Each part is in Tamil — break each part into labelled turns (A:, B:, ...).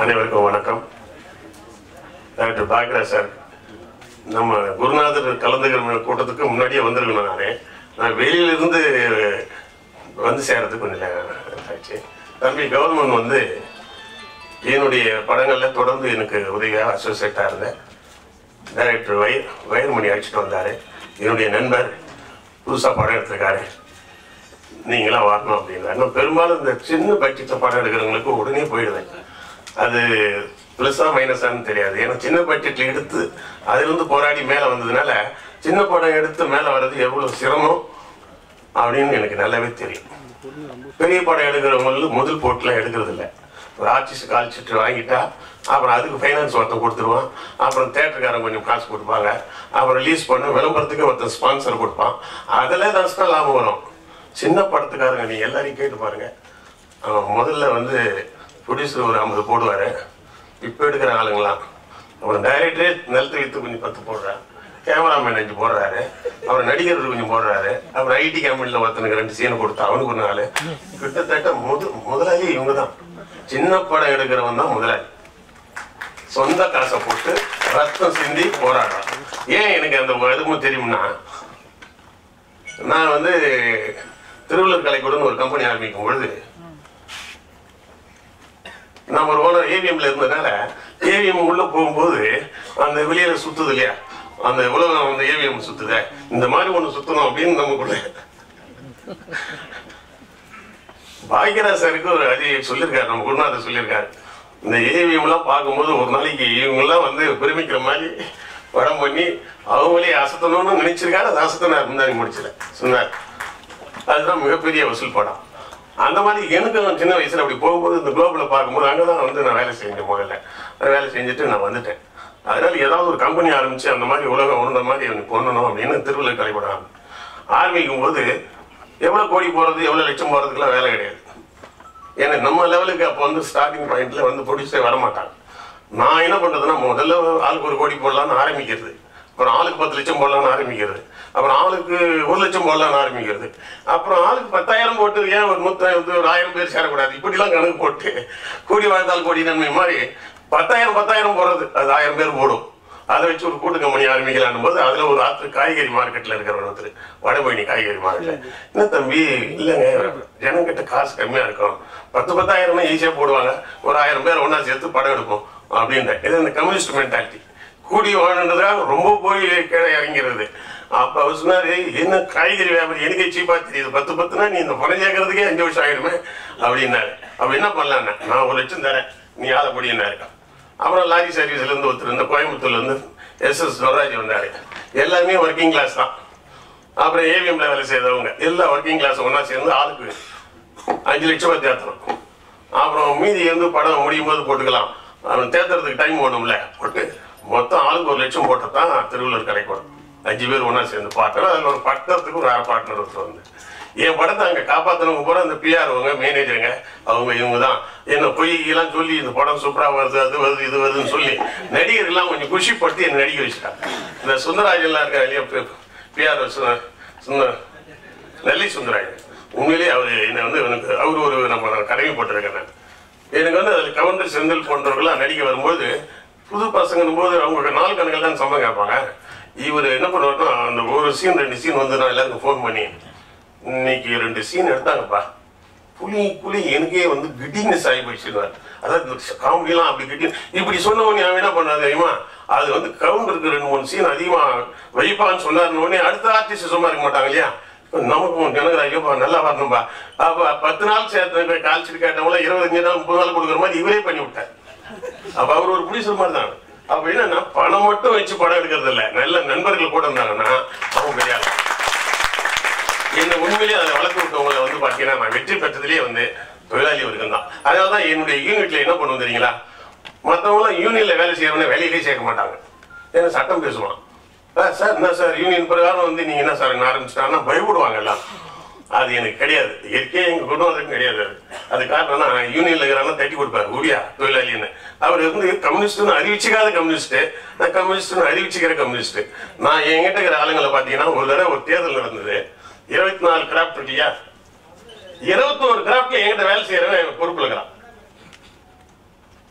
A: அனைவருக்கும் வணக்கம் டாக்டர் பாக்யராஜ் சார் நம்ம குருநாதர் கலந்துக்கிற கூட்டத்துக்கு முன்னாடியே வந்திருக்கணும் நானே நான் வெளியிலிருந்து வந்து சேர்றதுக்கு கொஞ்சம் லே- ஆச்சு தம்பி கவர்மெண்ட் வந்து என்னுடைய படங்களில் தொடர்ந்து எனக்கு உதவியாக அசோசியேட்டாக இருந்தேன் டைரக்டர் வய வயர்மணி அழைச்சிட்டு வந்தார் என்னுடைய நண்பர் புதுசாக படம் எடுத்திருக்காரு நீங்களாம் வரணும் அப்படின்னா இன்னும் பெரும்பாலும் இந்த சின்ன பட்ஜெட்டில் படம் எடுக்கிறவங்களுக்கு உடனே போயிடுவேன் அது ப்ளஸ்ஸா மைனஸான்னு தெரியாது ஏன்னா சின்ன பட்ஜெட்டில் எடுத்து அதிலிருந்து போராடி மேலே வந்ததுனால சின்ன படம் எடுத்து மேலே வர்றது எவ்வளோ சிரமம் அப்படின்னு எனக்கு நல்லாவே தெரியும் பெரிய படம் எடுக்கிறவங்களும் முதல் போட்டில் எடுக்கிறது இல்லை ஒரு ஆர்டிஸ்ட் கால் சீட்டு வாங்கிட்டா அப்புறம் அதுக்கு ஃபைனான்ஸ் ஒருத்தன் கொடுத்துருவான் அப்புறம் தேட்டருக்காரன் கொஞ்சம் காசு கொடுப்பாங்க அப்புறம் ரிலீஸ் பண்ண விளம்பரத்துக்கு ஒருத்தன் ஸ்பான்சர் கொடுப்பான் அதில் தான் லாபம் வரும் சின்ன படத்துக்காரங்க நீ எல்லாரையும் கேட்டு பாருங்க அவன் முதல்ல வந்து ப்ரொடியூசர் ஒரு ஐம்பது போடுவார் இப்போ எடுக்கிற ஆளுங்களாம் அப்புறம் டைரக்டரே நிலத்தை வித்து கொஞ்சம் பத்து போடுறான் கேமராமேன் அஞ்சு போடுறாரு அப்புறம் நடிகர் கொஞ்சம் போடுறாரு அப்புறம் ஐடி கம்பெனியில் ஒருத்தனுக்கு ரெண்டு சீனை கொடுத்து அவனுக்கு ஒரு நாள் கிட்டத்தட்ட முது முதலாளி இவங்க தான் சின்ன படம் எடுக்கிறவன் தான் முதலாளி சொந்த காசை போட்டு ரத்தம் சிந்தி போராடுறான் ஏன் எனக்கு அந்த எதுவும் தெரியும்னா நான் வந்து திருவள்ளூர் கலைக்கூடன்னு ஒரு கம்பெனி ஆரம்பிக்கும் பொழுது நம்ம ஒரு ஓனர் ஏவிஎம்ல இருந்ததுனால ஏவிஎம் உள்ள போகும்போது அந்த வெளியில சுத்துது இல்லையா அந்த உலகம் அந்த ஏவிஎம் சுத்துதே இந்த மாதிரி ஒண்ணு சுத்தணும் அப்படின்னு நமக்குள்ள பாக்யராஜ் சாருக்கு ஒரு அது சொல்லியிருக்காரு நம்ம குருநாதர் சொல்லியிருக்காரு இந்த ஏவிஎம் எல்லாம் பார்க்கும்போது ஒரு நாளைக்கு இவங்கெல்லாம் வந்து பெருமிக்கிற மாதிரி படம் பண்ணி அவங்களே அசத்தணும்னு நினைச்சிருக்காரு அது அசத்தினார் முந்தாடி முடிச்சல சொன்னார் அதுதான் மிகப்பெரிய வசூல் படம் அந்த மாதிரி எனக்கும் சின்ன வயசுல அப்படி போகும்போது இந்த குளோபில் பார்க்கும்போது அங்கே தான் வந்து நான் வேலை செஞ்சேன் முதல்ல நான் வேலை செஞ்சுட்டு நான் வந்துட்டேன் அதனால ஏதாவது ஒரு கம்பெனி ஆரம்பிச்சு அந்த மாதிரி உலகம் உணர்ந்த மாதிரி எனக்கு பண்ணணும் அப்படின்னு திருவள்ளுவர் கலைப்படம் ஆரம்பிக்கும் போது எவ்வளோ கோடி போகிறது எவ்வளோ லட்சம் போகிறதுக்குலாம் வேலை கிடையாது ஏன்னா நம்ம லெவலுக்கு அப்போ வந்து ஸ்டார்டிங் பாயிண்ட்ல வந்து ப்ரொடியூசே வர மாட்டாங்க நான் என்ன பண்றதுன்னா முதல்ல ஆளுக்கு ஒரு கோடி போடலாம்னு ஆரம்பிக்கிறது அப்புறம் ஆளுக்கு பத்து லட்சம் போடலாம்னு ஆரம்பிக்கிறது அப்புறம் ஆளுக்கு ஒரு லட்சம் போடலாம்னு ஆரம்பிக்கிறது அப்புறம் ஆளுக்கு பத்தாயிரம் போட்டு ஏன் ஒரு நூத்தி ஒரு ஆயிரம் பேர் சேரக்கூடாது இப்படிலாம் கணக்கு போட்டு கூடி வாழ்ந்தால் கோடி நன்மை மாதிரி பத்தாயிரம் பத்தாயிரம் போடுறது அது ஆயிரம் பேர் போடும் அதை வச்சு ஒரு கூட்டு கம்பெனி ஆரம்பிக்கலான்னும் போது அதுல ஒரு ஆத்து காய்கறி மார்க்கெட்ல இருக்கிற ஒருத்தர் வடபழனி காய்கறி மார்க்கெட்ல என்ன தம்பி இல்லைங்க ஜனங்கிட்ட காசு கம்மியா இருக்கும் பத்து பத்தாயிரம்னா ஈஸியா போடுவாங்க ஒரு ஆயிரம் பேர் ஒண்ணா சேர்த்து படம் எடுப்போம் அப்படின்ற இது இந்த கம்யூனிஸ்ட் மென்டாலிட்டி கூடி வாழன்றதுக்காக ரொம்ப போய் கீழே இறங்கிறது அப்ப அவர் சொன்னாரு என்ன காய்கறி வியாபாரி எனக்கே சீப்பா தெரியுது பத்து பத்துனா நீ இந்த பணம் சேர்க்கறதுக்கே அஞ்சு வருஷம் ஆயிடுமே அப்படின்னாரு அப்ப என்ன பண்ணலான்னு நான் ஒரு லட்சம் தரேன் நீ ஆளை முடியினாரு அப்புறம் லாரி சர்வீஸ்ல இருந்து ஒருத்தர் இந்த கோயம்புத்தூர்ல இருந்து எஸ் எஸ் ஸ்வராஜ் வந்தாரு எல்லாருமே ஒர்க்கிங் கிளாஸ் தான் அப்புறம் ஏவிஎம்ல வேலை செய்தவங்க எல்லா ஒர்க்கிங் கிளாஸ் ஒண்ணா சேர்ந்து ஆளுக்கு அஞ்சு லட்சம் ரூபாய் தேர்த்தணும் அப்புறம் மீதி வந்து படம் முடியும் போது போட்டுக்கலாம் அவன் தேர்த்துறதுக்கு டைம் வேணும்ல போட்டு மொத்தம் ஆளுக்கு ஒரு லட்சம் போட்டு தான் திருவள்ளூர் கிடைக்கும் அஞ்சு பேர் ஒண்ணா சேர்ந்து பார்ட்டனர் அதில் ஒரு பட்டத்துக்கு ஒரு அரை பார்ட்னர் ஒருத்தர் வந்து என் படத்தை அங்கே காப்பாற்றினவங்க பூரா அந்த பிஆர்வங்க மேனேஜருங்க அவங்க இவங்க தான் என்ன பொய்யெல்லாம் சொல்லி இந்த படம் சூப்பராக வருது அது வருது இது வருதுன்னு சொல்லி நடிகர்கள்லாம் கொஞ்சம் குஷிப்பட்டு என்னை நடிக்க வச்சுட்டாங்க இந்த சுந்தராஜ் எல்லாம் இருக்கா இல்லையா பிஆர் சுந்தர் நெல்லை சுந்தராஜன் உண்மையிலேயே அவர் என்னை வந்து எனக்கு அவர் ஒரு நம்ம நான் கடமைப்பட்டிருக்கேன் நான் எனக்கு வந்து அதில் கவுண்டர் செந்தில் போன்றவர்கள்லாம் நடிக்க வரும்போது புது பசங்கன்னும் போது அவங்க நாலு கணக்கில் தான் சம்பளம் கேட்பாங்க இவர் என்ன பண்ணுவாருன்னா அந்த ஒரு சீன் ரெண்டு சீன் வந்து நான் எல்லாருக்கும் ஃபோன் பண்ணி இன்னைக்கு ரெண்டு சீன் எடுத்தாங்கப்பா புலி புலி எனக்கே வந்து கிட்டிங்னஸ் ஆகி போயிடுச்சுன்னார் அதாவது காமெடிலாம் அப்படி கிட்டி இப்படி சொன்ன உடனே அவன் என்ன பண்ணாது தெரியுமா அது வந்து கவுண்டருக்கு ரெண்டு மூணு சீன் அதிகமா வைப்பான்னு சொன்னாருன்னு உடனே அடுத்த ஆர்டிஸ்ட் சும்மா இருக்க மாட்டாங்க இல்லையா நமக்கும் எனக்கு ஐயோப்பா நல்லா வரணும்பா அப்ப பத்து நாள் சேர்த்து கால்ச்சிட்டு கேட்டவங்கள இருபத்தஞ்சு நாள் முப்பது நாள் கொடுக்குற மாதிரி இவரே பண்ணி விட்டார் அப்ப அவர் ஒரு புடிசர் மாதிரி தான் அப்ப என்னன்னா பணம் மட்டும் வச்சு படம் எடுக்கிறது இல்ல நல்ல நண்பர்கள் கூட இருந்தாங்கன்னா அவங்க பெரிய ஆளு. என்னை உண்மையிலேயே அதை வளர்த்து விட்டவங்களை வந்து பாத்தீங்கன்னா நான் வெற்றி பெற்றதுலேயே வந்து தொழிலாளி வர்க்கம் தான் அதனால தான் என்னுடைய யூனிட்ல என்ன பண்ணுவோம் தெரியுங்களா மற்றவங்களாம் யூனியன்ல வேலை செய்யறவங்க வேலையிலே சேர்க்க மாட்டாங்க ஏன்னா சட்டம் பேசுவான் "ஆ, சார் என்ன சார் யூனியன் பிரகாரம் வந்து நீங்க என்ன சார் என்ன ஆரம்பிச்சிட்டாங்கன்னா பயப்படுவாங்க எல்லாம் அது எனக்கு கிடையாது இயற்கையே எங்க குடும்பத்துக்கும் கிடையாது அது. அது காரணம் நான் யூனியன்ல இருக்கிறாங்க தட்டி கொடுப்பாரு ஊடியா தொழிலாளின்னு அவர் வந்து கம்யூனிஸ்ட்னு அறிவிச்சுக்காத கம்யூனிஸ்ட் நான் கம்யூனிஸ்ட்னு அறிவிச்சுக்கிற கம்யூனிஸ்ட் நான் என்கிட்ட இருக்கிற ஆளுங்களை பாத்தீங்கன்னா ஒரு தடவை ஒரு தேர்தல் நடந்தது இருபத்தி நாலு கிராஃப்ட் இல்லையா இருபத்தோரு கிராஃப்ட்ல என்கிட்ட வேலை செய்யறவன் பொறுப்புல இருக்கிறான்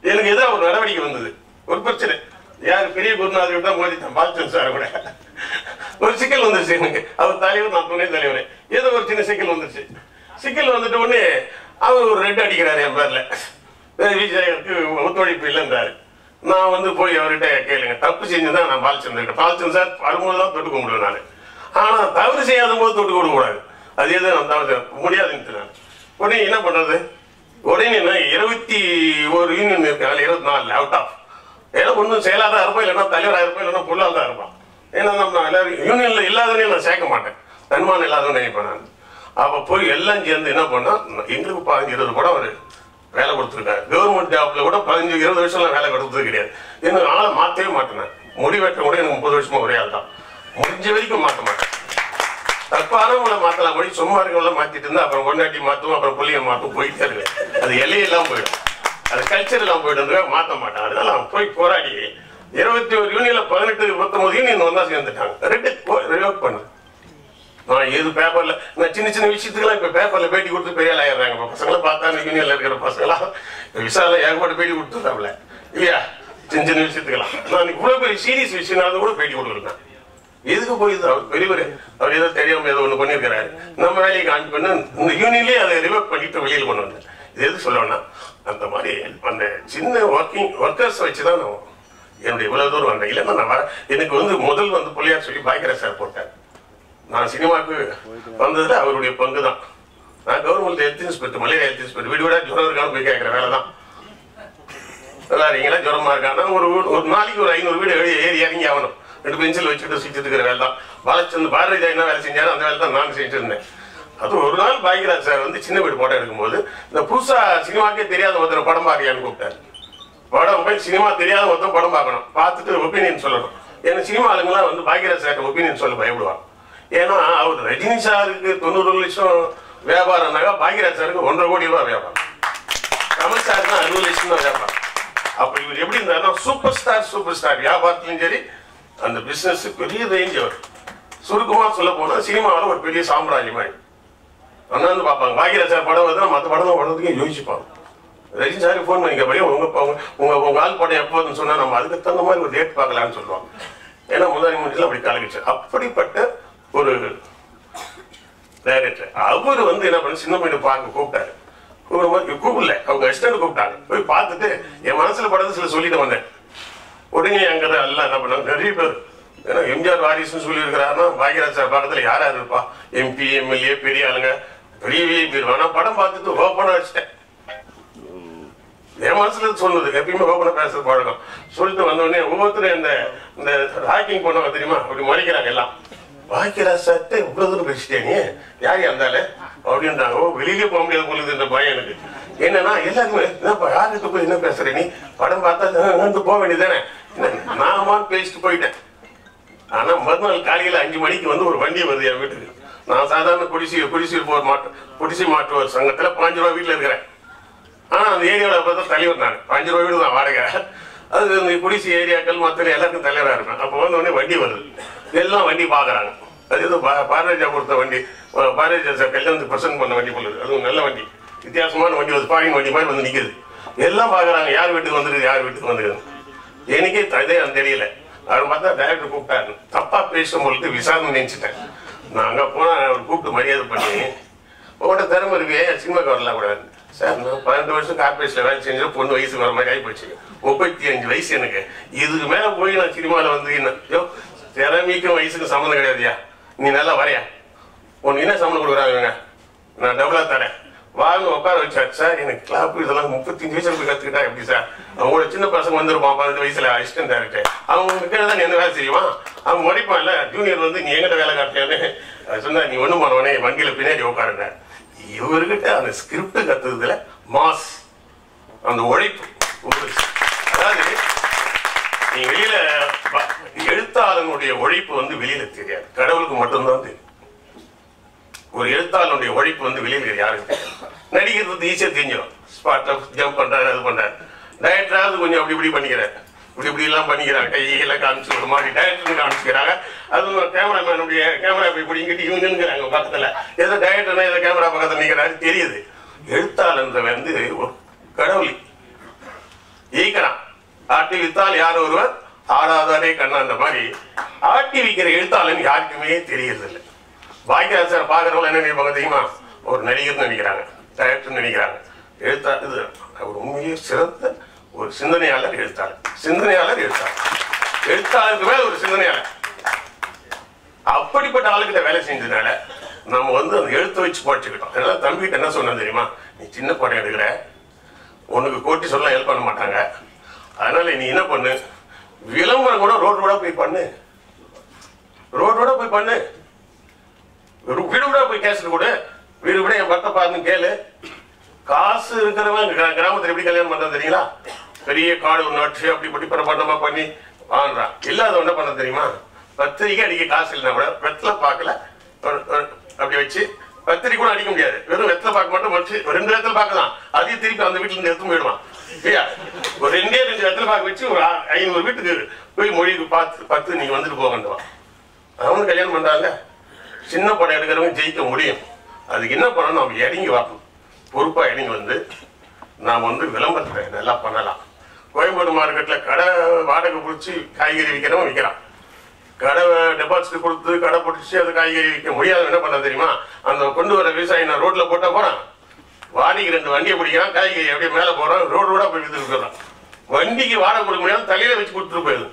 A: எனக்கு ஏதோ ஒரு நடவடிக்கை வந்தது ஒரு பிரச்சனை யார் பெரிய குருநாதர் தான் மோதிட்டேன் பாலச்சந்திர சார் கூட ஒரு சிக்கல் வந்துருச்சு எனக்கு அவர் தலைவர் நான் துணை தலைவர் ஏதோ ஒரு சின்ன சிக்கல் வந்துருச்சு சிக்கல் வந்துட்ட உடனே அவர் ஒரு ரெட் அடிக்கிறாரு என் பேர்ல விஜயருக்கு ஒத்துழைப்பு இல்லைன்றாரு நான் வந்து போய் அவர்கிட்ட கேளுங்க தப்பு செஞ்சுதான் நான் பாலச்சந்திரன் பாலச்சந்திரன் சார் வரும்போது தான் தொட்டு கும்பிடுவேன் நான் ஆனா தவறு செய்யாத போது தொட்டு கொடுக்க கூடாது அது எது நான் தவறு முடியாதுன்னு நான் உடனே என்ன பண்றது உடனே என்ன இருபத்தி ஒரு யூனியன் இருக்காங்க இருபத்தி நாலு அவுட் ஆஃப் ஏன்னா ஒன்றும் செயலாதான் இருப்பான் இல்லைன்னா தலைவராக இருப்பான் இல்லைன்னா பொருளாக தான் இருப்பான் ஏன்னா நம்ம எல்லாரும் யூனியன்ல இல்லாதவனையும் நான் சேர்க்க மாட்டேன் தன்மானம் இல்லாதவன் நினைப்பேன் நான் அப்ப போய் எல்லாம் சேர்ந்து என்ன பண்ணா எங்களுக்கு பதினஞ்சு இருபது படம் அவரு வேலை கொடுத்துருக்காரு கவர்மெண்ட் ஜாப்ல கூட பதினஞ்சு இருபது வருஷம்லாம் வேலை கொடுத்தது கிடையாது எனக்கு ஆளை மாற்றவே மாட்டேன் முடிவெட்ட கூட எனக்கு முப்பது வருஷமா ஒரே ஆள் தான் முடிஞ்ச வரைக்கும் மாற்ற மாட்டேன் தப்பானவங்களை மாத்தலாம் போய் சும்மா இருக்கவங்கள மாத்திட்டு இருந்தா அப்புறம் கொண்டாட்டி மாத்துவோம் அப்புறம் புள்ளிய மாத்தும் போயிட்டே இருக்கு அது எல்லையெல்லாம் போயிடும் அது கல்ச்சர் எல்லாம் போயிட்டு மாத்த மாட்டான் அதனால அவன் போய் போராடி இருபத்தி ஒரு யூனியன்ல பதினெட்டு பத்தொன்பது யூனியன் வந்தா சேர்ந்துட்டாங்க ரெண்டு ரிவோக் பண்ணு நான் எது பேப்பர்ல நான் சின்ன சின்ன விஷயத்துக்குலாம் இப்ப பேப்பர்ல பேட்டி கொடுத்து பெரிய ஆள் ஆயிடுறாங்க இப்ப பசங்களை பார்த்தா அந்த யூனியன்ல இருக்கிற பசங்களா விசால ஏகப்பட்ட பேட்டி கொடுத்துருக்காப்ல இல்லையா சின்ன சின்ன விஷயத்துக்கெல்லாம் நான் இவ்வளவு பெரிய சீரியஸ் விஷயம் கூட பேட்டி கொடுக்குறேன் எதுக்கு போய் இது அவர் பெரியவர் அவர் ஏதோ தெரியாம ஏதோ ஒண்ணு பண்ணியிருக்கிறாரு நம்ம வேலையை காமி பண்ண இந்த யூனியன்லயே அதை ரிவர்க் பண்ணிட்டு வெளியில கொண்டு வந்தேன் இது எது சொல்லணும்னா அந்த மாதிரி அந்த சின்ன ஒர்க்கிங் ஒர்க்கர்ஸ் வச்சுதான் நான் என்னுடைய இவ்வளவு தூரம் வந்தேன் இல்லைன்னா நான் வர எனக்கு வந்து முதல் வந்து புள்ளியார் சொல்லி பாய்கர சார் போட்டேன் நான் சினிமாவுக்கு வந்ததுல அவருடைய பங்கு தான் நான் government health inspector malaria health inspector வீடு வீடா ஜுரம் இருக்கான்னு போய் கேட்கிற வேலை தான் நல்லா இருக்கீங்களா ஜுரமா இருக்கான்னா ஒரு வீடு- ஒரு நாளைக்கு ஒரு ஐநூறு வீடு ஏறி ஏறி இறங்கி ஆகணும் ரெண்டு பென்சில் வச்சுட்டு சுற்றிட்டு இருக்கிற வேலை தான் பாலச்சந்த் பாரதி என்ன வேலை செஞ்சாரோ அந்த வேலை தான் நான் செஞ்சுட்டு இருந்தேன் அது ஒரு நாள் பாக்யராஜ் சார் வந்து சின்ன வீடு படம் எடுக்கும்போது இந்த புதுசா சினிமாக்கே தெரியாத ஒருத்தர் படம் பார்க்கலான்னு கூப்பிட்டாரு படம் போய் சினிமா தெரியாத ஒருத்தன் படம் பார்க்கணும் பார்த்துட்டு ஒப்பீனியன் சொல்லணும் ஏன்னா சினிமா ஆளுங்களாம் வந்து பாக்யராஜ் சார்ட்ட ஒப்பீனியன் சொல்ல பயப்படுவாங்க ஏன்னா அவர் ரஜினி சாருக்கு தொண்ணூறு லட்சம் வியாபாரம்னாக்கா பாக்யராஜ் சாருக்கு ஒன்றரை கோடி ரூபாய் வியாபாரம் கமல் சார் தான் அறுபது லட்சம் தான் வியாபாரம் அப்ப இவர் எப்படி இருந்தாருன்னா சூப்பர் ஸ்டார் சூப்பர் ஸ்டார் வியாபாரத்திலும் சரி அந்த பிசினஸ் பெரிய ரேஞ்ச் அவர் சுருக்கமா சொல்ல போனா சினிமாவில் ஒரு பெரிய சாம்ராஜ்யம் மாதிரி அண்ணாந்து பார்ப்பாங்க பாக்யராஜ் சார் படம் வந்து மற்ற படம் தான் படத்துக்கு யோசிப்பாங்க ரஜினி சார் ஃபோன் பண்ணிக்க படியும் உங்க உங்க உங்க உங்க ஆள் படம் எப்போதுன்னு சொன்னா நம்ம அதுக்கு தகுந்த மாதிரி ஒரு டேட் பார்க்கலாம்னு சொல்லுவாங்க ஏன்னா முதலாளி முடியல அப்படி கலகிச்சு அப்படிப்பட்ட ஒரு டைரக்டர் அவர் வந்து என்ன பண்ண சின்ன பையனை பார்க்க கூப்பிட்டாரு ஒரு மாதிரி கூப்பிடல அவங்க அசிஸ்டன்ட் கூப்பிட்டாங்க போய் பார்த்துட்டு என் மனசுல படத்தை சில சொல்லிட்டு வந்தேன் உடனே அங்க எல்லாம் என்ன பண்ணாங்க நிறைய பேர் ஏன்னா எம்ஜிஆர் வாரிசுன்னு சொல்லி இருக்கிறாருன்னா பாக்யராஜ் சார் பக்கத்துல யார் யார் இருப்பா எம்பி எம்எல்ஏ பெரிய ஆளுங்க பெரிய விஐபி ஆனா படம் பார்த்துட்டு ஓப்பனா வச்சுட்டேன் என் மனசுல சொன்னது எப்பயுமே ஓப்பனா பேசுறது பழக்கம் சொல்லிட்டு வந்த உடனே ஒவ்வொருத்தரும் இந்த இந்த ராக்கிங் பண்ணுவாங்க தெரியுமா அப்படி மறைக்கிறாங்க எல்லாம் பாக்கியராஜ் சார்ட்ட இவ்வளவு தூரம் பேசிட்டே நீ யார் இருந்தாலே அப்படின்றாங்க ஓ வெளியிலே போக முடியாது போலுது இந்த பயம் எனக்கு என்னன்னா எல்லாருமே என்னப்பா யாருக்கு போய் என்ன பேசுற நீ படம் பார்த்தா வந்து போக வேண்டியதானே நாமா பேசிட்டு போயிட்டேன் ஆனா மறுநாள் காலையில அஞ்சு மணிக்கு வந்து ஒரு வண்டி வருது என் வீட்டுக்கு நான் சாதாரண குடிசி குடிசையில் போர் மாட்டு குடிசை மாற்றுவோர் சங்கத்துல பாஞ்சு ரூபா வீட்டுல இருக்கிறேன் ஆனா அந்த ஏரியாவில் பார்த்தா தலைவர் நான் பாஞ்சு ரூபா வீடு தான் வாடகை அது இந்த குடிசை ஏரியாக்கள் மற்ற எல்லாருக்கும் தலைவராக இருப்பேன் அப்போ வந்து உடனே வண்டி வருது எல்லாம் வண்டி பார்க்கறாங்க அது ஏதோ பா- பாரதிஜா கொடுத்த வண்டி அஹ் பாரதிஜா சார் கல்யாணத்துக்கு பிரசன்ட் பண்ண வண்டி போலுது அதுவும் நல்ல வண்டி வித்தியாசமான வண்டி வந்து ஃபாரின் வண்டி மாதிரி வந்து நிக்குது எல்லாம் பார்க்கறாங்க யார் வீட்டுக்கு வந்துருக்குது யார் வீட்டுக்கு வந்துருக்குது எனக்கே இதே எனக்கு தெரியல அவர் பார்த்தா டைரக்டர் கூப்பிட்டாரு தப்பா பேசும்பொழுது விசாரணை நினைச்சிட்டேன் நான் அங்க போனா அவர் கூப்பிட்டு மரியாதை பண்ணி உங்கள்கிட்ட திறமை இருக்கு ஏன் சினிமாக்கு வரலாம் கூடாது சார் நான் பன்னெண்டு வருஷம் கார்பரேஷன்ல வேலை செஞ்சு பொண்ணு வயசு வர மாதிரி ஆகிப்போச்சு முப்பத்தி அஞ்சு வயசு எனக்கு இதுக்கு மேல போய் நான் சினிமாவில் வந்து என்ன யோ திறமைக்கும் வயசுக்கும் சம்மந்தம் கிடையாதுயா நீ நல்லா வரையா உனக்கு என்ன சம்பளம் கொடுக்குறாங்க இவங்க? நான் டபுளா தரேன் வாங்க உட்கார வச்சாரு சார் எனக்கு கிளாப் இதெல்லாம் முப்பத்தஞ்சு வயசுல போய் கத்துக்கிட்டா எப்படி சார் அவங்களோட சின்ன பசங்க வந்திருப்பான் பதினஞ்சு வயசுல அசிஸ்டன்ட் டேரக்டர் அவங்க கிட்ட தான் நீ என்ன வேலை செய்வான் அவன் முடிப்பான்ல ஜூனியர் வந்து நீ எங்கிட்ட வேலை காட்டியான்னு அது சொன்னா நீ ஒண்ணும் பண்ணுவானே வண்டியில பின்னாடி உட்காருங்க இவர்கிட்ட அந்த ஸ்கிரிப்ட் கத்துறதுல மாஸ் அந்த உழைப்பு உங்களுக்கு அதாவது நீ வெளியில ப- எழுத்தாளனுடைய உழைப்பு வந்து வெளியில தெரியாது கடவுளுக்கு மட்டும்தான் தெரியும் ஒரு எழுத்தாளனுடைய உழைப்பு வந்து வெளியில யாருக்கு தெரியாது. நடிக்கிறது ஈஸியா தெரிஞ்சிடும் ஸ்பாட்ல ஜம்ப் பண்றாரு அது பண்றாரு டயட்ராவது கொஞ்சம் அப்படி இப்படி பண்ணிக்கிறாரு இப்படி இப்படி எல்லாம் பண்ணிக்கிறாங்க கையெல்லாம் காமிச்சு ஒரு மாதிரி டயட்னு காமிச்சுக்கிறாங்க அதுவும் கேமராமேனுடைய கேமரா இப்படி இப்படி இங்கிட்டு இவங்க நின்னுக்கிறாங்க பக்கத்துல ஏதோ டயட்னா ஏதோ கேமரா பக்கத்துல நிக்கிறாரு தெரியுது எழுத்தாளன்ற வந்து ஒரு கடவுளி ஈக்கிறான் ஆட்டி வித்தால் யார் ஒருவர் ஆடாதாரே கண்ணான்ற மாதிரி ஆட்டி வைக்கிற எழுத்தாளன் யாருக்குமே தெரியறதில்லை பாக்கியராஜர் பாக்குறவங்க என்ன நினைப்பாங்க தெரியுமா ஒரு நடிகர்னு நினைக்கிறாங்க டைரக்டர் நினைக்கிறாங்க எழுத்தா இது அவர் உண்மையே சிறந்த ஒரு சிந்தனையாளர் எழுத்தாளர் சிந்தனையாளர் எழுத்தாளர் எழுத்தாளருக்கு மேல ஒரு சிந்தனையாளர் அப்படிப்பட்ட ஆளுகிட்ட வேலை செஞ்சதுனால நம்ம வந்து அந்த எழுத்து வச்சு படிச்சுக்கிட்டோம் அதனால தம்பிகிட்ட என்ன சொன்னேன் தெரியுமா நீ சின்ன படம் எடுக்கிற உனக்கு கோட்டி சொல்ல ஹெல்ப் பண்ண மாட்டாங்க அதனால நீ என்ன பண்ணு விளம்பரம் கூட ரோட் ரோடா போய் பண்ணு ரோட் ரோடா போய் பண்ணு ஒரு வீடு வீடா போய் கேசட் கொடு வீடு வீட என் பட்ட பாருன்னு கேளு காசு இருக்கிறவன் கிரா- கிராமத்துல எப்படி கல்யாணம் பண்றது தெரியுங்களா பெரிய காடு ஒன்று நட்டு அப்படி இப்படி பிரபண்டமா பண்ணி வாங்குறான் இல்லாத என்ன பண்ண தெரியுமா பத்திரிக்கை அடிக்க காசு இல்லைன்னா கூட வெத்தலை பார்க்கல ஒரு- ஒரு அப்படி வச்சு பத்திரிக்கை கூட அடிக்க முடியாது வெறும் வெத்தலை பார்க்க மட்டும் வச்சு ஒரு ரெண்டு வெத்தலை பார்க்கலாம் அதையும் திருப்பி அந்த வீட்டுல இருந்து எடுத்து போயிடுவான் இல்லையா ஒரு ரெண்டே ரெண்டு வெத்தலை பார்க்க வச்சு ஒரு ஆ- ஐநூறு வீட்டுக்கு போய் மொழிக்கு பார்த்து பார்த்து நீங்க வந்துட்டு போகண்டுவான் அவனு கல்யாணம் பண்றாங்க சின்ன படம் எடுக்கிறவங்க ஜெயிக்க முடியும் அதுக்கு என்ன பண்ணணும் நம்ம இறங்கி வரணும் பொறுப்பா இறங்கி வந்து நாம் வந்து விளம்பரத்தை நல்லா பண்ணலாம் கோயம்பேடு மார்க்கெட்ல கடை வாடகை பிடிச்சி காய்கறி விற்கிறவன் விற்கிறான் கடை டெபாசிட் கொடுத்து கடை பிடிச்சி அது காய்கறி விற்க முடியாத என்ன பண்ண தெரியுமா அந்த கொண்டு வர விவசாயி நான் ரோட்ல போட்டா போறான் வாடிக்கு ரெண்டு வண்டியை பிடிக்கிறான் காய்கறி அப்படியே மேல போறான் ரோடு ரோடா போய் வித்துட்டு போயிடுறான் வண்டிக்கு வாடகை கொடுக்க முடியாது தலையில வச்சு கொடுத்துட்டு போயிடுது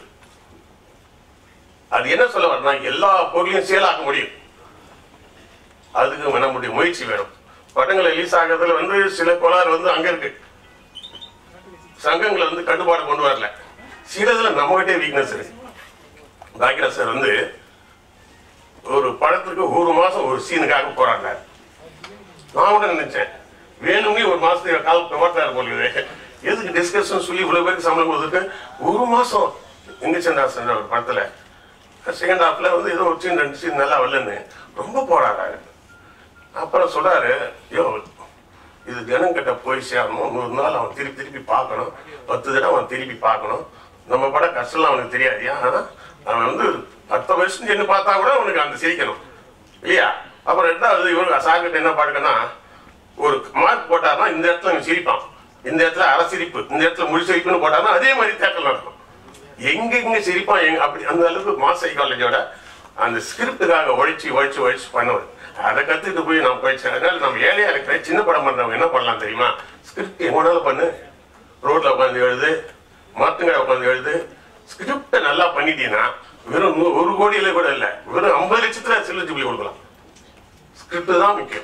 A: அது என்ன சொல்ல வரனா எல்லா பொருளையும் சேலாக்க முடியும் அதுக்கு நம்முடைய முயற்சி வேணும் படங்களை ரிலீஸ் ஆகிறதுல வந்து சில கோளாறு வந்து அங்க இருக்கு சங்கங்களை வந்து கட்டுப்பாடு கொண்டு வரல சிலதுல நம்மகிட்டே வீக்னஸ் இருக்கு பாக்கியராஜ் சார் வந்து ஒரு படத்துக்கு ஒரு மாசம் ஒரு சீனுக்காக போராடினார் நான் கூட நினைச்சேன் வேணும்னே ஒரு மாசத்துக்கு கால் ஓட்டாரு போல எதுக்கு டிஸ்கஷன் சொல்லி இவ்வளவு பேருக்கு சம்பளம் கொடுத்துட்டு ஒரு மாசம் எங்க சென்றார் ஒரு படத்துல செகண்ட் ஹாஃப்ல வந்து ஏதோ ஒரு சீன் ரெண்டு சீன் நல்லா வரலன்னு ரொம்ப போராடாரு அப்புறம் சொல்றாரு யோ இது ஜனங்கிட்ட போய் சேரணும் நூறு நாள் அவன் திருப்பி திருப்பி பார்க்கணும் பத்து தடவை அவன் திருப்பி பார்க்கணும் நம்ம பட கஷ்டம்லாம் அவனுக்கு தெரியாதியா ஆனா அவன் வந்து பத்து வருஷம் சென்று பார்த்தா கூட அவனுக்கு அந்த சிரிக்கணும் இல்லையா அப்புறம் ரெண்டாவது இவனுக்கு சார்கிட்ட என்ன பாடுக்கன்னா ஒரு மார்க் போட்டாருன்னா இந்த இடத்துல அவன் சிரிப்பான் இந்த இடத்துல அரை சிரிப்பு இந்த இடத்துல முழு சிரிப்புன்னு போட்டாருன்னா அதே மாதிரி தேட்டல் நடக்கும் எங்க எங்க சிரிப்பான் எங்க அப்படி அந்த அளவுக்கு மாஸ் சைக்காலஜியோட அந்த ஸ்கிரிப்டுக்காக உழைச்சி உழைச்சி உழைச்சி பண்ணுவது அதை கத்துட்டு போய் நான் போயிடுச்சேன் அதனால நம்ம ஏழையா இருக்கிற சின்ன படம் பண்றவங்க என்ன பண்ணலாம் தெரியுமா ஸ்கிரிப்ட் எங்கனாலும் பண்ணு ரோட்ல உட்காந்து எழுது மரத்துங்கடை உட்காந்து எழுது ஸ்கிரிப்டை நல்லா பண்ணிட்டீங்கன்னா வெறும் நூ- ஒரு கோடியில கூட இல்ல வெறும் ஐம்பது லட்சத்துல சில்லு ஜிபிளி கொடுக்கலாம் ஸ்கிரிப்ட் தான் முக்கியம்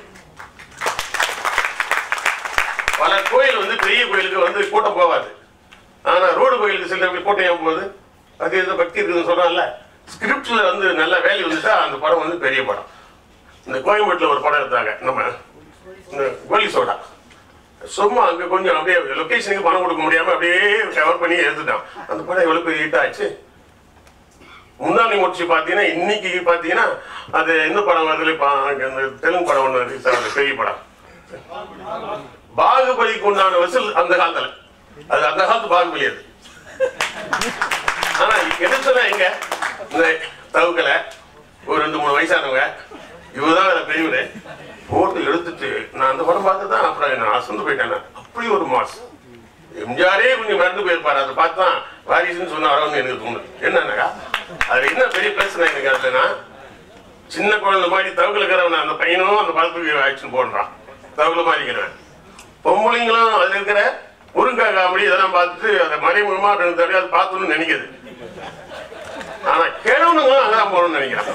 A: பல கோயில் வந்து பெரிய கோயிலுக்கு வந்து கூட்டம் போகாது ஆனா ரோடு கோயிலுக்கு சில கூட்டம் ஏன் போகுது அது ஏதோ பக்தி இருக்குதுன்னு சொல்றான்ல ஸ்கிரிப்ட்ல வந்து நல்ல வேல்யூ வந்துட்டா அந்த படம் வந்து பெரிய படம் இந்த கோயம்பேட்டில் ஒரு படம் எடுத்தாங்க நம்ம இந்த கோலி சோடா சும்மா அங்க கொஞ்சம் அப்படியே லொகேஷனுக்கு பணம் கொடுக்க முடியாம அப்படியே கவர் பண்ணி எடுத்துட்டான் அந்த படம் எவ்வளவு பெரிய ஹிட் ஆச்சு முன்னாடி முடிச்சு பாத்தீங்கன்னா இன்னைக்கு பாத்தீங்கன்னா அது இந்த படம் வருதுல பா- அந்த தெலுங்கு படம் ஒண்ணு release ஆகுது, பெரிய படம் பாகுபலிக்கு உண்டான வசூல் அந்த காலத்துல அது அந்த காலத்து பாகுபலி அது ஆனா எடுத்தனா எங்க இந்த தவுக்கல ஒரு ரெண்டு மூணு வயசானவங்க இவதான் வேற பெரியவரு போட்டு எடுத்துட்டு நான் அந்த படம் பார்த்து தான் அப்புறம் நான் அசந்து போயிட்டேன் நான். அப்படி ஒரு மாஸ் எம்ஜிஆரே கொஞ்சம் மறந்து போயிருப்பாரு அதை பார்த்து தான் வாரிசுன்னு சொன்ன வரவங்க எனக்கு தோணுது என்னன்னாக்கா அது என்ன பெரிய பிரச்சனை எனக்கு அதுலன்னா சின்ன குழந்தை மாதிரி தவுக்கல இருக்கிறவன் அந்த பையனும் அந்த படத்துக்கு ஆக்ஷன் போடுறான் தவுக்கல மாதிரி இருக்கிறவன் பொம்பளைங்களும் அதுல இருக்கிற முருங்கா காமெடி இதெல்லாம் பார்த்துட்டு அதை மறைமுகமா ரெண்டு தடவை அதை பார்த்தோம்னு நினைக்குது ஆனா கேளவனுங்களும் அங்கதான் போகணும்னு நினைக்கிறான்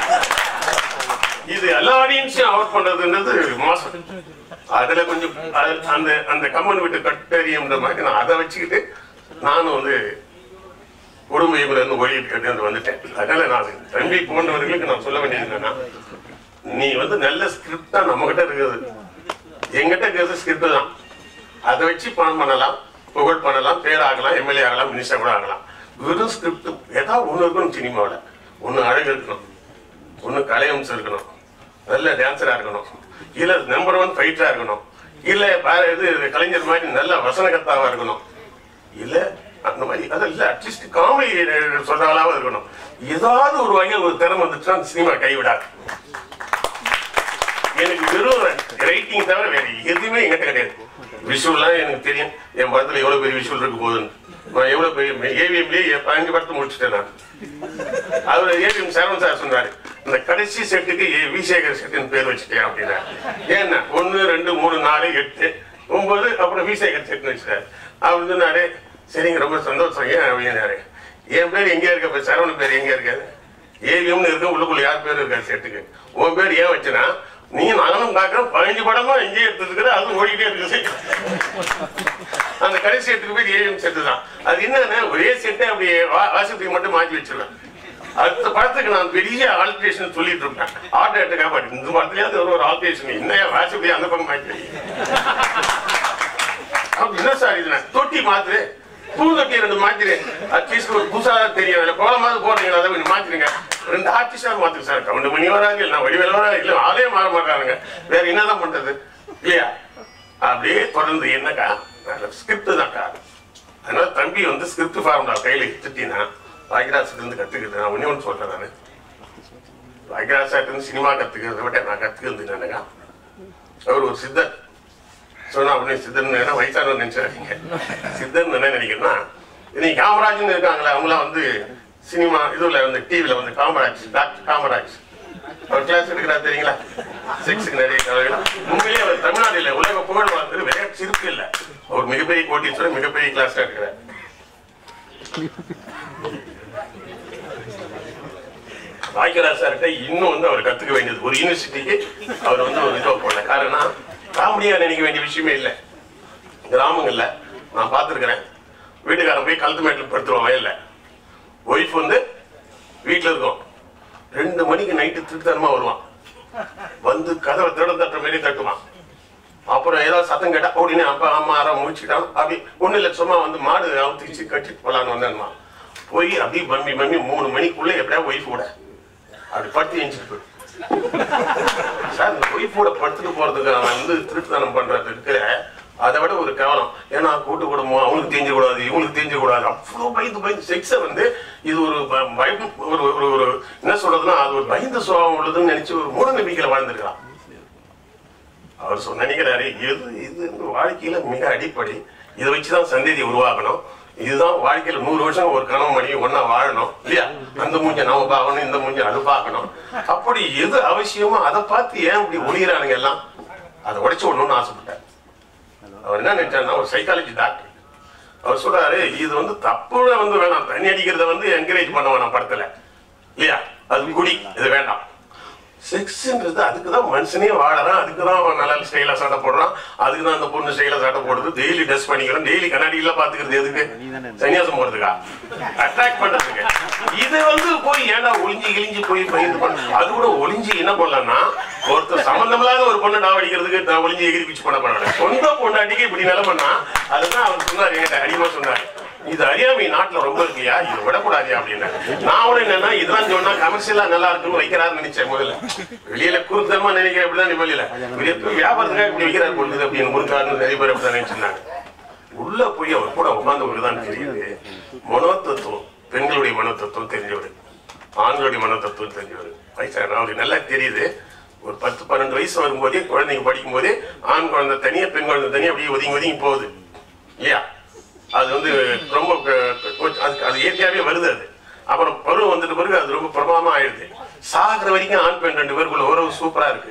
A: இது எல்லா ஆடியன்ஸையும் அவுட் பண்றதுன்றது மோசம் அதுல கொஞ்சம் அது- அந்த அந்த கம்மன் விட்டு கட்டறியன்ற மாதிரி நான் அதை வச்சுக்கிட்டு நானும் வந்து குடும்ப இருந்து ஒழிட்டு கட்டு வந்துட்டேன் அதனால நான் தம்பி போன்றவர்களுக்கு நான் சொல்ல வேண்டியது என்னன்னா நீ வந்து நல்ல ஸ்கிரிப்ட் தான் நம்ம கிட்ட இருக்குது எங்கிட்ட இருக்கிறது ஸ்கிரிப்ட் தான் அதை வச்சு பணம் பண்ணலாம் புகழ் பண்ணலாம் பேர் ஆகலாம் எம்எல்ஏ ஆகலாம் மினிஸ்டர் கூட ஆகலாம் வெறும் ஸ்கிரிப்ட் ஏதாவது ஒண்ணு இருக்கணும் சினிமாவில் ஒண்ணு அழகு இருக்கணும் ஒண்ணு கலையம்சம் இருக்கணும் நல்ல டான்சரா இருக்கணும் இல்ல நம்பர் ஒன் ஃபைட்டரா இருக்கணும் இல்ல வேற இது கலைஞர் மாதிரி நல்ல வசனகர்த்தாவா இருக்கணும் இல்ல அந்த மாதிரி அது இல்ல அட்லீஸ்ட் காமெடி சொல்றவளாவும் இருக்கணும் ஏதாவது ஒரு வகையில் ஒரு திறமை வந்துச்சுன்னா அந்த சினிமா கைவிடாது எனக்கு வெறும் ரைட்டிங் தவிர வேற எதுவுமே என்கிட்ட கிடையாது விஷுவல்லாம் எனக்கு தெரியும் என் படத்துல எவ்வளவு பெரிய விஷுவல் இருக்க போகுதுன்னு நான் எவ்வளவு பெரிய ஏவிஎம்லயே பதினஞ்சு படத்தை முடிச்சிட்டேன் நான் அவர் ஏவிஎம் சரவணன் சார் சொன்னாரு இந்த கடைசி செட்டுக்கு ஏ விசேகர் செட்டுன்னு பேர் வச்சுட்டேன் அப்படின்னா ஏன்னா ஒன்னு ரெண்டு மூணு நாலு எட்டு ஒன்பது அப்புறம் விசேகர் செட்னு வச்சுட்டாரு அவர் சொன்னாரு சரிங்க ரொம்ப சந்தோஷம் ஏன் அப்படின்னாரு என் பேர் எங்க இருக்க இப்ப சரவணன் பேர் எங்க இருக்காது ஏவிஎம்னு இருக்க உள்ளுக்குள்ள யார் பேர் இருக்காது செட்டுக்கு உன் பேர் ஏன் வச்சுனா நீ நானும் பார்க்கறோம் பதினஞ்சு படமா இங்கே எடுத்துருக்குற அதுவும் ஓடிக்கிட்டே இருக்குது அந்த கடைசி செட்டுக்கு பேர் ஏவிஎம் செட்டு தான் அது என்னன்னா ஒரே செட்டை அப்படி வா- வாசிப்புக்கு மட்டும் மாற்றி வச்சிருவேன் அடுத்த படத்துக்கு நான் பெரிய ஆல்ட்ரேஷன் சொல்லிட்டு இருப்பேன் ஆர்ட் எடுத்துக்கா பட் இந்த படத்துலயாவது ஒரு ஒரு ஆல்ட்ரேஷன் என்ன வாசிப்படி அந்த பக்கம் மாற்றி வை. அப்படி என்ன சார் இது நான் தொட்டி மாத்துரு பூ தொட்டி ரெண்டு மாத்திரு அட்லீஸ்ட் ஒரு புதுசா தெரியும் இல்ல கோலமாவது போடுறீங்களா அதை கொஞ்சம் மாத்திருங்க ரெண்டு ஆர்டிஸ்டா மாத்துங்க சார் கவுண்ட் மணி வராங்க இல்ல வடிவேல வராங்க இல்ல ஆளே மாற மாட்டாங்க வேற என்னதான் பண்றது இல்லையா அப்படியே தொடர்ந்து என்னக்கா ஸ்கிரிப்ட் தான்க்கா அதனால தம்பி வந்து ஸ்கிரிப்ட் ஃபார்முலா கையில எடுத்துட்டீங்கன்னா பாக்கியராஜ் இருந்து கத்துக்கிட்டு நான் ஒண்ணே ஒன்று சொல்றேன் நான் பாக்கியராஜ் சார் இருந்து சினிமா கத்துக்கிறத விட நான் கத்துக்கிறது என்னக்கா அவர் ஒரு சித்தர் சொன்னா உடனே சித்தர்னு என்ன வயசானவர் நினைச்சாதீங்க சித்தர்னு என்ன நினைக்கிறேன்னா இன்னைக்கு காமராஜ்னு இருக்காங்களே அவங்களாம் வந்து சினிமா இதுல வந்து டிவில வந்து காமராஜ் டாக்டர் காமராஜ் அவர் கிளாஸ் எடுக்கிறார் தெரியுங்களா செக்ஸுக்கு நிறைய கதைகள். உண்மையிலேயே அவர் தமிழ்நாட்டில் உலக புகழ் வாழ்ந்தது விளையாட்டு சிரிப்பு இல்லை அவர் மிகப்பெரிய கோட்டீஸ்வரர் மிகப்பெரிய கிளாஸ் எடுக்கிறார் பாக்கியராஜ் சார்கிட்ட இன்னும் வந்து அவர் கத்துக்க வேண்டியது ஒரு யூனிவர்சிட்டிக்கு அவர் வந்து ஒரு இதுவாக போடல காரணம் காமெடியா நினைக்க வேண்டிய விஷயமே இல்லை கிராமங்கள்ல நான் பார்த்துருக்கிறேன் வீட்டுக்காரன் போய் கழுத்து மேட்டில் படுத்துருவான் வயல்ல ஒய்ஃப் வந்து வீட்டில் இருக்கும் ரெண்டு மணிக்கு நைட்டு திருத்தனமா வருவான் வந்து கதவை திட தட்டுற மாதிரி தட்டுவான் அப்புறம் ஏதாவது சத்தம் கேட்டா உடனே அப்பா அம்மா யாரோ முடிச்சுட்டான் அப்படி ஒண்ணு இல்ல சும்மா வந்து மாடு அவுத்திச்சு கட்டிட்டு போலான்னு வந்தேன்மா போய் அப்படியே மம்மி மம்மி மூணு மணிக்குள்ள எப்படியா ஒய்ஃப் கூட அப்படி படுத்து எஞ்சிட்டு போயிடும் சார் இந்த ஒய்ஃபோட படுத்துட்டு போறதுக்கு அவன் வந்து திருட்டுத்தனம் பண்றது இருக்கிற அதை விட ஒரு கேவலம் ஏன்னா கூட்டு குடும்பம் அவங்களுக்கு தெரிஞ்ச கூடாது இவங்களுக்கு தெரிஞ்ச கூடாது அவ்வளோ பயந்து பயந்து செக்ஸை வந்து இது ஒரு ப- பயம் ஒரு ஒரு ஒரு என்ன சொல்றதுன்னா அது ஒரு பயந்த சுபாவம் உள்ளதுன்னு நினைச்சு ஒரு மூட நம்பிக்கையில வாழ்ந்துருக்கலாம் அவர் சொன்ன நினைக்கிறாரு எது இது இந்த வாழ்க்கையில மிக அடிப்படை இதை வச்சுதான் சந்ததி உருவாக்கணும் இதுதான் வாழ்க்கையில நூறு வருஷம் ஒரு கணவன் மனைவி ஒண்ணா வாழணும் இல்லையா அந்த மூஞ்ச நாம பார்க்கணும் இந்த மூஞ்ச அது பார்க்கணும் அப்படி எது அவசியமோ அதை பார்த்து ஏன் இப்படி ஒளிகிறானுங்க எல்லாம் அதை உடைச்சு விடணும்னு ஆசைப்பட்டார் அவர் என்ன நினைச்சாருன்னா ஒரு சைக்காலஜி டாக்டர் அவர் சொல்றாரு இது வந்து தப்புல வந்து வேணாம் தண்ணி அடிக்கிறத வந்து என்கரேஜ் பண்ண வேணாம் படத்துல இல்லையா அது குடி இது வேண்டாம் செக்ஸ்ன்றது அதுக்கு தான் மனுஷனே வாழறான் அதுக்கு தான் அவன் நல்லா ஸ்டைலா சட்டை போடுறான் அதுக்கு தான் அந்த பொண்ணு ஸ்டைலா சட்டை போடுது டெய்லி ட்ரெஸ் பண்ணிக்கிறோம் டெய்லி கண்ணாடியில பாத்துக்கிறது எதுக்கு சன்னியாசம் போறதுக்கா அட்ராக்ட் பண்றதுக்கு இது வந்து போய் ஏன்டா ஒளிஞ்சு கிழிஞ்சு போய் பயந்து பண்ண அது கூட ஒளிஞ்சு என்ன பண்ணலாம்னா ஒருத்தர் சம்பந்தமில்லாத ஒரு பொண்ணை நான் அடிக்கிறதுக்கு நான் ஒளிஞ்சு எகிரி பிச்சு பண்ண பண்ணல சொந்த பொண்டாட்டிக்கு இப்படி நிலை பண்ணா அதுதான் அவர் சொன்னார் என்கிட்ட அடிமா சொன்னார் இது அறியாமை நாட்டுல ரொம்ப இருக்குயா இது விடக்கூடாதியா அப்படின்னு நான் கூட என்னன்னா இதெல்லாம் சொன்னா கமர்ஷியலா நல்லா இருக்குன்னு வைக்கிறாருன்னு நினைச்சேன் முதல்ல வெளியில குறுத்தனமா நினைக்கிறேன் அப்படிதான் வெளியில வெளியே போய் வியாபாரத்துக்காக இப்படி வைக்கிறாரு பொழுது அப்படின்னு முருகாருன்னு நிறைய பேர் அப்படிதான் நினைச்சிருந்தாங்க உள்ள போய் அவர் கூட உட்கார்ந்தவருக்கு தான் தெரியுது மனோதத்துவம் பெண்களுடைய மனோதத்துவம் தெரிஞ்சவர் ஆண்களுடைய மனோதத்துவம் தெரிஞ்சவர் வயசான அவருக்கு நல்லா தெரியுது ஒரு பத்து பன்னெண்டு வயசு வரும்போதே குழந்தைங்க படிக்கும் போதே ஆண் குழந்தை தனியா பெண் குழந்தை தனியா அப்படியே ஒதுங்கி ஒதுங்கி போகுது இல்லையா அது வந்து ரொம்ப க- கொஞ்சம் அதுக்கு அது இயற்கையாவே வருது அது அப்புறம் பருவம் வந்துட்ட பிறகு அது ரொம்ப பிரபலமா ஆயிடுது சாகிற வரைக்கும் ஆண் பெண் ரெண்டு பேருக்குள்ள உறவு சூப்பரா இருக்கு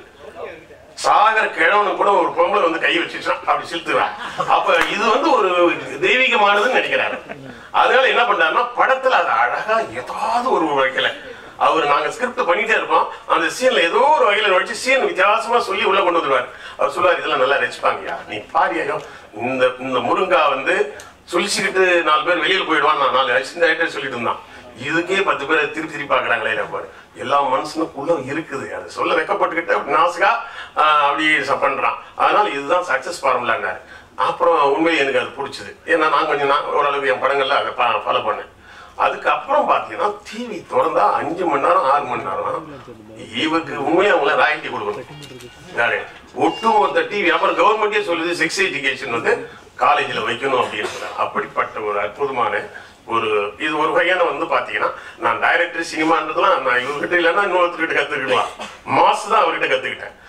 A: சாகர கிழவனு கூட ஒரு பொம்பளை வந்து கை வச்சுச்சான் அப்படி செலுத்துவேன் அப்ப இது வந்து ஒரு தெய்வீகமானதுன்னு நினைக்கிறாரு அதனால என்ன பண்றாருன்னா படத்துல அது அழகா ஏதாவது ஒரு வகையில அவர் நாங்க ஸ்கிரிப்ட் பண்ணிட்டே இருப்போம் அந்த சீன்ல ஏதோ ஒரு வகையில வச்சு சீன் வித்தியாசமா சொல்லி உள்ள கொண்டு வந்துருவாரு அவர் சொல்லுவார் இதெல்லாம் நல்லா ரசிப்பாங்கய்யா நீ பாரியா இந்த இந்த முருங்கா வந்து சொல்லிச்சுக்கிட்டு நாலு பேர் வெளியில போயிடுவான் நான் நாலு அசிஸ்டன்ட் சொல்லிட்டு இருந்தான் இதுக்கே பத்து பேர் திருப்பி திருப்பி பாக்குறாங்களே பாரு எல்லா மனுஷனுக்குள்ள இருக்குது அது சொல்ல வெக்கப்பட்டுக்கிட்டு அப்படி நாசுகா ஆஹ், அப்படி ச- பண்றான் அதனால இதுதான் சக்சஸ் ஃபார்முலான்னாரு அப்புறம் உண்மையை எனக்கு அது பிடிச்சது ஏன்னா நான் கொஞ்சம் நான் ஓரளவுக்கு என் படங்கள்ல அதை ஃபாலோ பண்ணேன் அதுக்கப்புறம் பாத்தீங்கன்னா டிவி திறந்தா அஞ்சு மணி நேரம் ஆறு மணி நேரம் இவருக்கு உண்மையை அவங்கள ராயல்டி கொடுக்கணும் யாரு ஒட்டுமொத்த டிவி அப்புறம் கவர்மெண்டே சொல்லுது செக்ஸ் எஜுகேஷன் வந்து காலேஜ்ல வைக்கணும் அப்படின்னு சொல்றாங்க. அப்படிப்பட்ட ஒரு அற்புதமான ஒரு இது ஒரு வகையான வந்து பாத்தீங்கன்னா நான் டைரக்டர் சினிமான்றதுலாம் நான் இவர்கிட்ட இல்லைன்னா இன்னொருத்தர்கிட்ட கத்துக்கிடலாம் மாஸ் தான் அவர்கிட்ட கத்துக்கிட்டேன்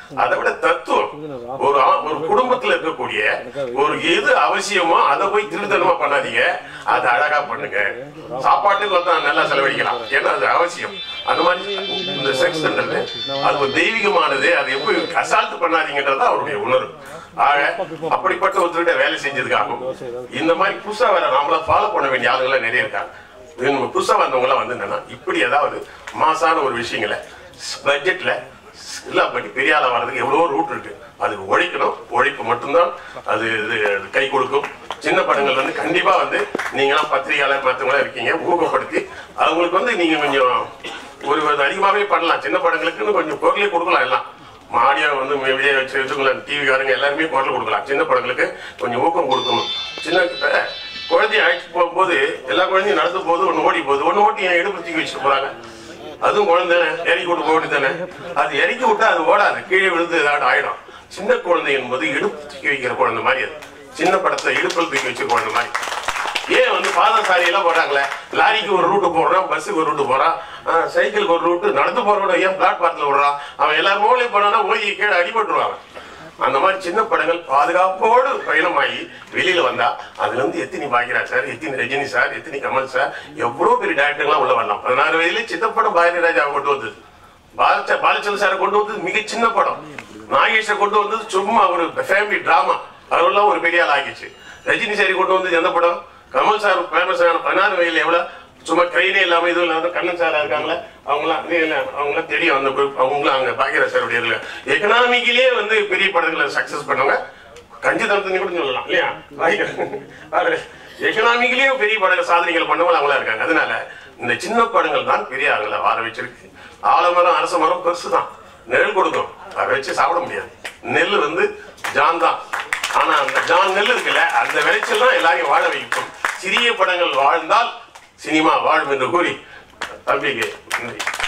A: அதை விட தத்துவம் ஒரு ஆ- ஒரு குடும்பத்துல இருக்கக்கூடிய ஒரு எது அவசியமோ அதை போய் திருத்தனமா பண்ணாதீங்க அது அழகா பண்ணுங்க சாப்பாட்டுக்கு வந்து நல்லா செலவழிக்கலாம் ஏன்னா அது அவசியம் அந்த மாதிரி இந்த செக்ஸ்ன்றது அது ஒரு தெய்வீகமானது அது எப்படி அசால்ட் பண்ணாதீங்கன்றது அவருடைய உணர்வு ஆக அப்படிப்பட்ட ஒருத்தர்கிட்ட வேலை செஞ்சதுக்காகவும் இந்த மாதிரி புதுசா வேற நாமளா ஃபாலோ பண்ண வேண்டிய ஆளுங்களாம் நிறைய இருக்காங்க இது நம்ம புதுசா வந்தவங்களாம் வந்து என்னன்னா இப்படி ஏதாவது மாசான ஒரு விஷயங்களை பட்ஜெட்ல எல்லாம் பண்ணி பெரிய ஆளா வர்றதுக்கு எவ்வளவோ ரூட் இருக்கு அதுக்கு உழைக்கணும் உழைப்பு மட்டும்தான் அது இது கை கொடுக்கும் சின்ன படங்கள் வந்து கண்டிப்பா வந்து நீங்களாம் பத்திரிகையாளர் மற்றவங்களா இருக்கீங்க ஊக்கப்படுத்தி அவங்களுக்கு வந்து நீங்க கொஞ்சம் ஒரு இது அதிகமாவே பண்ணலாம் சின்ன படங்களுக்குன்னு கொஞ்சம் பொருளே கொடுக்கலாம் எல்லாம் மாடியா வந்து விஜய் வச்சு வச்சுக்கலாம் டிவிக்காரங்க எல்லாருமே குரல் கொடுக்கலாம் சின்ன படங்களுக்கு கொஞ்சம் ஊக்கம் கொடுக்கணும் சின்ன இப்ப குழந்தைய அழைச்சிட்டு போகும்போது எல்லா குழந்தையும் நடந்து போகுது ஒன்று ஓடி போகுது ஒன்று ஓட்டி என் இடுப்பு தூக்கி வச்சுட்டு போறாங்க அதுவும் குழந்தை இறக்கி விட்டு போக தானே அது இறக்கி விட்டா அது ஓடாது கீழே விழுந்து ஏதாவது ஆயிடும் சின்ன குழந்தை என்பது இடுப்பு தூக்கி வைக்கிற குழந்தை மாதிரி அது சின்ன படத்தை இடுப்பில் தூக்கி வச்ச குழந்தை மாதிரி ஏன் வந்து பாதசாரி எல்லாம் போறாங்களே லாரிக்கு ஒரு ரூட்டு போடுறான் பஸ்ஸுக்கு ஒரு ரூட்டு போறான் ஆஹ் சைக்கிளுக்கு ஒரு ரூட்டு நடந்து போறவன ஏன் பிளாட்பாரத்தில் விடுறான் அவன் எல்லாரும் மூலையும் போனானா ஓய் கீழே அடிபட்டுருவாங்க அந்த மாதிரி சின்ன படங்கள் பாதுகாப்போடு பயணமாகி வெளியில வந்தா அதுல இருந்து எத்தினி பாக்யராஜ் சார் எத்தினி ரஜினி சார் எத்தினி கமல் சார் எவ்வளவு பெரிய டேரக்டர்லாம் உள்ள வரலாம் பதினாறு வயதுல சின்ன படம் பாரதிராஜா கொண்டு வந்தது பாலச்ச பாலச்சந்திர சாரை கொண்டு வந்தது மிக சின்ன படம் நாகேஷை கொண்டு வந்தது சும்மா ஒரு ஃபேமிலி டிராமா அதெல்லாம் ஒரு பெரிய ஆள் ஆகிடுச்சு ரஜினி சாரி கொண்டு வந்தது எந்த படம் கமல் சார் ஃபேமஸ் ஆன பதினாறு வயதுல எவ்வளவு சும்மா ட்ரெயினே இல்லாம இதுவும் இல்லாம கண்ணன் சாரா இருக்காங்களே அவங்களாம் இது இல்ல, அவங்களாம் தெரியும் அந்த group. அவங்களும் அங்க பாக்கியராஜ் சாருடைய இதுல எக்கனாமிக்கிலேயே வந்து பெரிய படங்களை சக்சஸ் பண்ணவங்க கஞ்சி தரத்தனி கூட சொல்லலாம் இல்லையா எக்கனாமிக்கிலேயே பெரிய பட சாதனைகள் பண்ணவங்க அவங்களா இருக்காங்க அதனால இந்த சின்ன படங்கள் தான் பெரிய ஆளுங்களை வார வச்சிருக்கு ஆலமரம் அரச மரம் பெருசு தான் நெல் கொடுக்கும் அதை வச்சு சாப்பிட முடியாது நெல் வந்து ஜான் தான் ஆனா அந்த ஜான் நெல் இருக்குல்ல அந்த விளைச்சல் தான் எல்லாரையும் வாழ வைக்கும் சிறிய படங்கள் வாழ்ந்தால் சினிமா வாழும் என்று கூறி தம்பிக்கு நன்றி